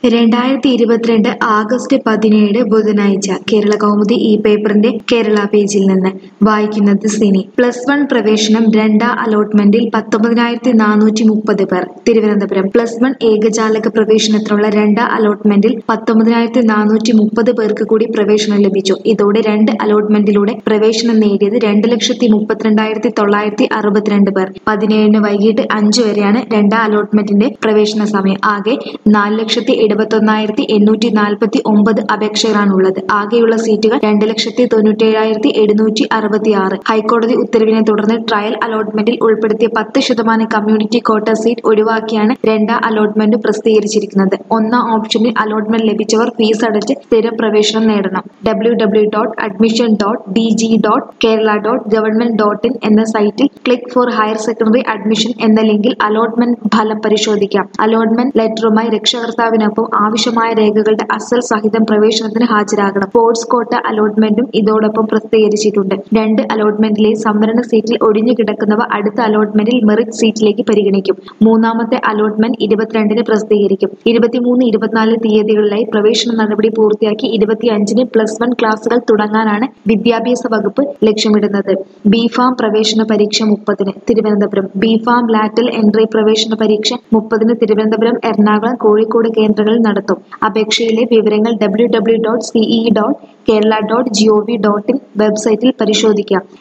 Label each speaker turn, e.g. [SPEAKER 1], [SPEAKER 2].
[SPEAKER 1] രണ്ടായിരത്തി ഇരുപത്തിരണ്ട് ആഗസ്റ്റ് പതിനേഴ് ബുധനാഴ്ച കേരള കൗമുദി ഈ പേപ്പറിന്റെ കേരള പേജിൽ നിന്ന് വായിക്കുന്നത് സിനി പ്ലസ് വൺ പ്രവേശനം രണ്ടാം അലോട്ട്മെന്റിൽ പത്തൊമ്പതിനായിരത്തി നാനൂറ്റി മുപ്പത് പേർ തിരുവനന്തപുരം പ്ലസ് വൺ ഏകജാലക പ്രവേശനത്തിനുള്ള രണ്ടാം അലോട്ട്മെന്റിൽ പത്തൊമ്പതിനായിരത്തി നാനൂറ്റി മുപ്പത് പേർക്ക് കൂടി പ്രവേശനം ലഭിച്ചു ഇതോടെ രണ്ട് അലോട്ട്മെന്റിലൂടെ പ്രവേശനം നേടിയത് രണ്ട് ലക്ഷത്തി മുപ്പത്തിരണ്ടായിരത്തി തൊള്ളായിരത്തി അറുപത്തിരണ്ട് പേർ പതിനേഴിന് വൈകിട്ട് അഞ്ചു വരെയാണ് രണ്ടാം അലോട്ട്മെന്റിന്റെ പ്രവേശന സമയം ആകെ നാല് ലക്ഷത്തി എഴുപത്തൊന്നായിരത്തി എണ്ണൂറ്റി നാൽപ്പത്തി ഒമ്പത് അപേക്ഷകരാണുള്ളത് ആകെയുള്ള സീറ്റുകൾ രണ്ട് ലക്ഷത്തി തൊണ്ണൂറ്റേഴായിരത്തി എഴുന്നൂറ്റി അറുപത്തി ആറ് ഹൈക്കോടതി ഉത്തരവിനെ തുടർന്ന് ട്രയൽ അലോട്ട്മെന്റിൽ ഉൾപ്പെടുത്തിയ പത്ത് ശതമാനം കമ്മ്യൂണിറ്റി കോട്ട സീറ്റ് ഒഴിവാക്കിയാണ് രണ്ടാം അലോട്ട്മെന്റ് പ്രസിദ്ധീകരിച്ചിരിക്കുന്നത് ഒന്നാം ഓപ്ഷനിൽ അലോട്ട്മെന്റ് ലഭിച്ചവർ ഫീസ് അടച്ച് സ്ഥിര പ്രവേശനം നേടണം W W dot admission dot D G dot Kerala dot government dot in എന്ന സൈറ്റിൽ click for higher secondary admission എന്ന ലിങ്കിൽ അലോട്ട്മെന്റ് ഫലം പരിശോധിക്കാം അലോട്ട്മെന്റ് ലെറ്ററുമായി രക്ഷകർത്താവിനൊപ്പം ആവശ്യമായ രേഖകളുടെ അസൽ സഹിതം പ്രവേശനത്തിന് ഹാജരാകണം സ്പോർട്സ് കോട്ട അലോട്ട്മെന്റും ഇതോടൊപ്പം പ്രസിദ്ധീകരിച്ചിട്ടുണ്ട് രണ്ട് അലോട്ട്മെന്റിലെ സംവരണ സീറ്റിൽ ഒഴിഞ്ഞു കിടക്കുന്നവ അടുത്ത അലോട്ട്മെന്റിൽ മെറിറ്റ് സീറ്റിലേക്ക് പരിഗണിക്കും മൂന്നാമത്തെ അലോട്ട്മെന്റ് ഇരുപത്തിരണ്ടിന് പ്രസിദ്ധീകരിക്കും ഇരുപത്തിമൂന്ന് ഇരുപത്തിനാല് തീയതികളിലായി പ്രവേശന നടപടി പൂർത്തിയാക്കി ഇരുപത്തിയഞ്ചിന് പ്ലസ് വൺ ക്ലാസുകൾ തുടങ്ങാനാണ് വിദ്യാഭ്യാസ വകുപ്പ് ലക്ഷ്യമിടുന്നത് ബിഫാം പ്രവേശന പരീക്ഷ മുപ്പതിന് തിരുവനന്തപുരം ബിഫാം ലാറ്റൽ എൻട്രി പ്രവേശന പരീക്ഷ മുപ്പതിന് തിരുവനന്തപുരം എറണാകുളം കോഴിക്കോട് കേന്ദ്രങ്ങളിൽ നടത്തും അപേക്ഷയിലെ വിവരങ്ങൾ W W dot CE dot Kerala dot GOV dot in വെബ്സൈറ്റിൽ പരിശോധിക്കാം